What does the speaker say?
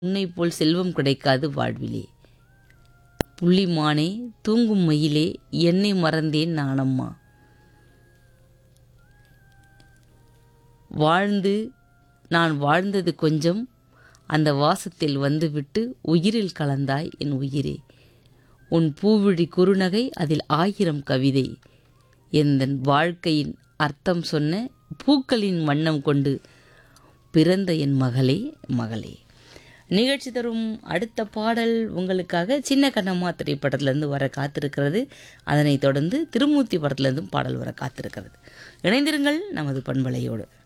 உன்னை போல் செல்வம் கிடைக்காது வாழ்விலே புள்ளிமானே தூங்கும் மயிலே என்னை மறந்தேன் நானம்மா வாழ்ந்து நான் வாழ்ந்தது கொஞ்சம் அந்த வாசத்தில் வந்துவிட்டு உயிரில் கலந்தாய் என் உயிரே உன் பூவிழி குறுநகை அதில் ஆயிரம் கவிதை எந்தன் வாழ்க்கையின் அர்த்தம் சொன்ன பூக்களின் வண்ணம் கொண்டு பிறந்த என் மகளே மகளே நிகழ்ச்சி தரும் அடுத்த பாடல் உங்களுக்காக சின்ன கண்ணம்மா திரைப்படத்திலேருந்து வர காத்திருக்கிறது அதனைத் தொடர்ந்து திருமூர்த்தி படத்திலேருந்தும் பாடல் வர காத்திருக்கிறது இணைந்திருங்கள் நமது பண்பலையோடு